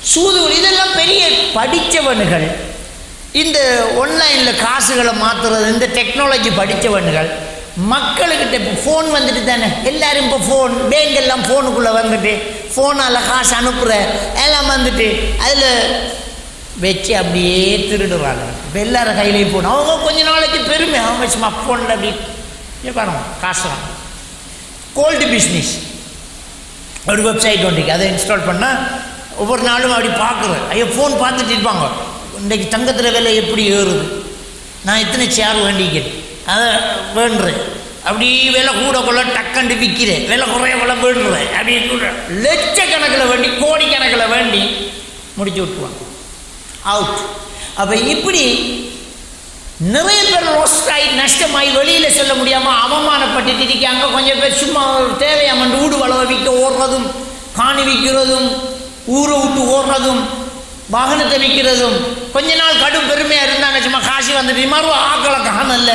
சூது இதெல்லாம் பெரிய படித்தவனுகள் இந்த ஆன்லைனில் காசுகளை மாற்றுறது இந்த டெக்னாலஜி படித்தவனுகள் மக்களுக்கிட்ட இப்போ ஃபோன் வந்துட்டு தானே எல்லாரும் இப்போ ஃபோன் பேங்க் எல்லாம் ஃபோனுக்குள்ளே வந்துட்டு ஃபோனால் காசு அனுப்புகிற எல்லாம் வந்துட்டு அதில் வச்சு அப்படியே திருடுறாங்க இப்போ எல்லாரும் கையிலையும் ஃபோன் அவங்க கொஞ்ச நாளைக்கு பெருமை அவங்க சும்மா ஃபோனில் அப்படி இங்க பாருங்க காசுலாம் கோல்டு பிஸ்னஸ் ஒரு வெப்சைட் ஒன்றைக்கு அதை இன்ஸ்டால் பண்ணால் ஒவ்வொரு நாளும் அப்படி பார்க்குறேன் ஐயோ ஃபோன் பார்த்துட்டு இருப்பாங்க இன்றைக்கு தங்கத்தில் விலை எப்படி ஏறுது நான் இத்தனை சேர் வேண்டிக்கிறேன் அதை வேண்டுறேன் அப்படி விலை கூட கொள்ள டக்கண்டு விற்கிறேன் விலை குறைய விலை வேண்டுறேன் அப்படி கூட லட்சக்கணக்கில் வேண்டி கோடிக்கணக்கில் வேண்டி முடிச்சு விட்டுருவாங்க அவுட் அப்போ இப்படி நிறைய பேர் ரோஸ்ட் ஆகி நஷ்டமாகி வெளியில் சொல்ல முடியாமல் அவமானப்பட்டுட்டு இருக்காங்க கொஞ்சம் பேர் சும்மா ஒரு தேவையாமண்டு ஊடு வளவ விற்க ஓடுறதும் காணி விற்கிறதும் ஊரை விட்டு ஓடுறதும் வாகனத்தை விற்கிறதும் கொஞ்ச நாள் கடும் பெருமையாக இருந்தாங்க சும்மா காசு வந்துட்டு மறுவ ஆக்களை காணல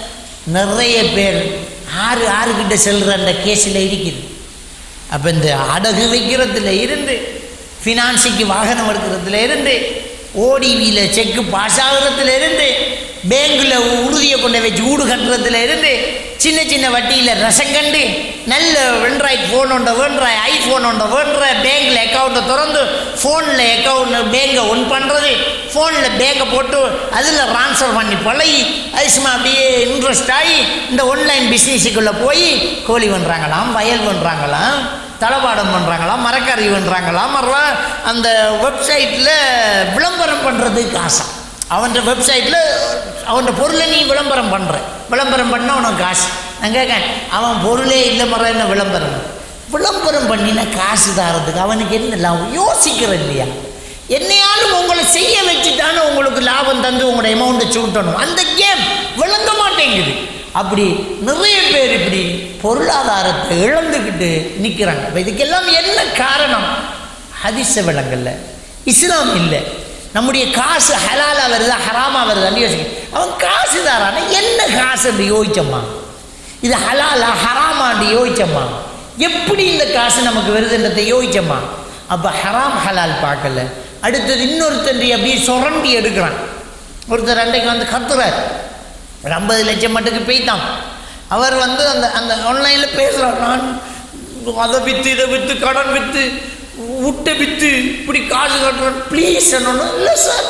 நிறைய பேர் ஆறு ஆறுகிட்ட செல்கிற அந்த கேஸில் இருக்குது அப்போ இந்த அடகு வைக்கிறதுல இருந்து ஃபினான்ஸுக்கு வாகனம் எடுக்கிறதுல இருந்து ஓடிவியில் செக்கு பாஸ் ஆகுறதுல இருந்து பேங்கில் உறுதியை கொண்டு வச்சு வீடு கட்டுறதுல இருந்து சின்ன சின்ன வட்டியில் ரசம் கண்டு நல்ல வெண்ட்ராய்ட் ஃபோன் உண்ட வேண்ட்ராய் ஐஃபோன் உண்ட வேண்ட்ர பேங்க்கில் அக்கௌண்ட்டை திறந்து ஃபோனில் அக்கௌண்ட் பேங்கை ஒன் பண்ணுறது ஃபோனில் பேங்கை போட்டு அதில் ட்ரான்ஸ்ஃபர் பண்ணி பழகி அது சும்மா அப்படியே இன்ட்ரெஸ்ட் ஆகி இந்த ஆன்லைன் பிஸ்னஸுக்குள்ளே போய் கோழி பண்ணுறாங்களாம் வயல் பண்ணுறாங்களாம் தளபாடம் பண்ணுறாங்களாம் மரக்கறி பண்ணுறாங்களாம் மறுவா அந்த வெப்சைட்டில் விளம்பரம் பண்ணுறதுக்கு ஆசை அவன் வெப்சைட்டில் அவன் பொருளை நீ விளம்பரம் பண்ணுற விளம்பரம் பண்ணால் உனக்கு காசு நான் கேட்கேன் அவன் பொருளே இல்லை மற என்ன விளம்பரம் விளம்பரம் பண்ணினா காசு தரதுக்கு அவனுக்கு என்ன லாபம் யோசிக்கிறது இல்லையா என்னையாலும் உங்களை செய்ய வச்சுட்டான்னு உங்களுக்கு லாபம் தந்து உங்களோட அமௌண்ட்டை சூட்டணும் அந்த கேம் விளங்க மாட்டேங்குது அப்படி நிறைய பேர் இப்படி பொருளாதாரத்தை இழந்துக்கிட்டு நிற்கிறாங்க இப்போ இதுக்கெல்லாம் என்ன காரணம் ஹதிச விலங்கல்ல இஸ்லாம் இல்லை நம்முடைய காசு ஹலாலாக வருதா ஹராமாக வருதான்னு யோசிக்க அவன் காசு தாரான என்ன காசு என்று யோசிச்சம்மா இது ஹலாலா ஹராமான்னு யோசிச்சம்மா எப்படி இந்த காசு நமக்கு வருதுன்றதை யோசிச்சம்மா அப்போ ஹராம் ஹலால் பார்க்கல அடுத்தது இன்னொருத்தன்றி அப்படியே சுரண்டி எடுக்கிறான் ஒருத்தர் அன்றைக்கு வந்து கத்துறார் ஒரு ஐம்பது லட்சம் மட்டுக்கு போய்த்தான் அவர் வந்து அந்த அந்த ஆன்லைனில் பேசுகிறார் நான் அதை விற்று இதை விற்று கடன் விற்று விட்டு விற்று இப்படி காசு கட்டுறேன் ப்ளீஸ் என்னொன்னு இல்லை சார்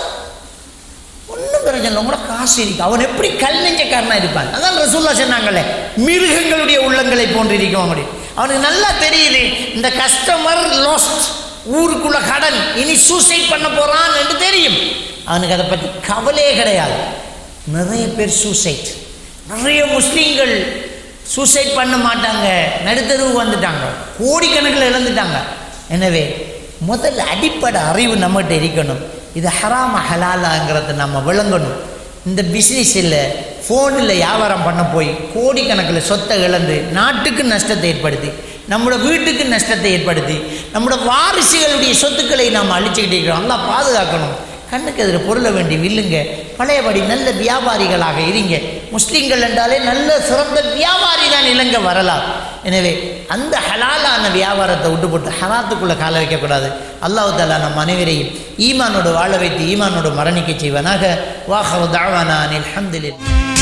ஒன்றும் பிரச்சனை இல்லை உங்களோட காசு இருக்கு அவன் எப்படி கல் நெஞ்சக்காரனாக இருப்பான் அதான் ரசூல்லா சொன்னாங்களே மிருகங்களுடைய உள்ளங்களை போன்று இருக்கும் அவனுடைய அவனுக்கு நல்லா தெரியுது இந்த கஸ்டமர் லாஸ்ட் ஊருக்குள்ள கடன் இனி சூசைட் பண்ண போகிறான் என்று தெரியும் அவனுக்கு அதை பற்றி கவலையே கிடையாது நிறைய பேர் சூசைட் நிறைய முஸ்லீம்கள் சூசைட் பண்ண மாட்டாங்க நடுத்தருவுக்கு வந்துட்டாங்க கோடிக்கணக்கில் இழந்துட்டாங்க எனவே முதல்ல அடிப்படை அறிவு நம்மகிட்ட இருக்கணும் இது ஹராம ஹலாலாங்கிறத நம்ம விளங்கணும் இந்த பிஸ்னஸில் ஃபோனில் வியாபாரம் பண்ண போய் கோடிக்கணக்கில் சொத்தை இழந்து நாட்டுக்கு நஷ்டத்தை ஏற்படுத்தி நம்மளோட வீட்டுக்கு நஷ்டத்தை ஏற்படுத்தி நம்மளோட வாரிசுகளுடைய சொத்துக்களை நாம் அழிச்சுக்கிட்டு இருக்கிறோம் நல்லா பாதுகாக்கணும் கண்ணுக்கு எதிர பொருளை வேண்டி வில்லுங்க பழையபடி நல்ல வியாபாரிகளாக இருங்க முஸ்லீம்கள் என்றாலே நல்ல சிறந்த வியாபாரி தான் இலங்கை வரலாம் எனவே அந்த ஹலாலான வியாபாரத்தை விட்டு போட்டு ஹராத்துக்குள்ளே கால வைக்கக்கூடாது அல்லாஹ் தாலா நம் அனைவரையும் ஈமானோடு வாழ வைத்து ஈமானோடு மரணிக்க செய்வனாக வாஹரு தாவானா அல்ஹம்துலில்லாஹ்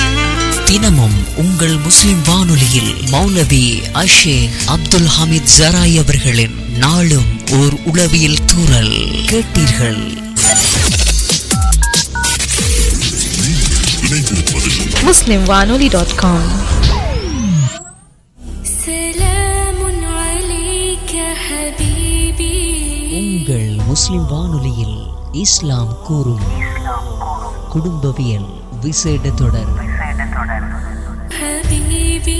தினமும் உங்கள் முஸ்லிம் வானொலியில் மௌலவி அஷேக் அப்துல் ஹமீத் ஜராய் அவர்களின் நாளும் ஓர் உளவியல் தூறல் கேட்டீர்கள் muslimwanoli.com سلام عليك حبيبي உங்கள் முஸ்லிம் வானொலியில் இஸ்லாம் கூறும் குடும்பவியல் விசேட தொடர் حبيبي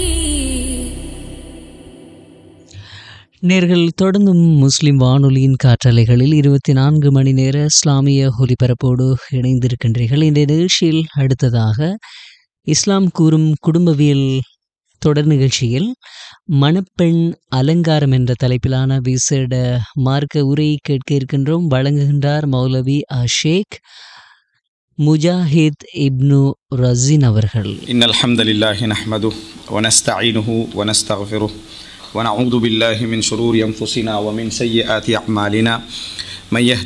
நேர்கள் தொடர்ந்தும் முஸ்லிம் வானொலியின் காற்றலைகளில் இருபத்தி நான்கு மணி நேர இஸ்லாமிய ஒலிபரப்போடு இணைந்திருக்கின்றீர்கள் இந்த நிகழ்ச்சியில் அடுத்ததாக இஸ்லாம் கூறும் குடும்பவியல் தொடர் நிகழ்ச்சியில் மணப்பெண் அலங்காரம் என்ற தலைப்பிலான விசேட மார்க்க உரை கேட்க இருக்கின்றோம் வழங்குகின்றார் மௌலவி அஷேக் முஜாஹித் இப்னு ரசின் அவர்கள் إن الحمد لله نحمده ونستعينه ونستغفره ونعوذ بالله من شرور أنفسنا ومن سيئات أعمالنا من يهد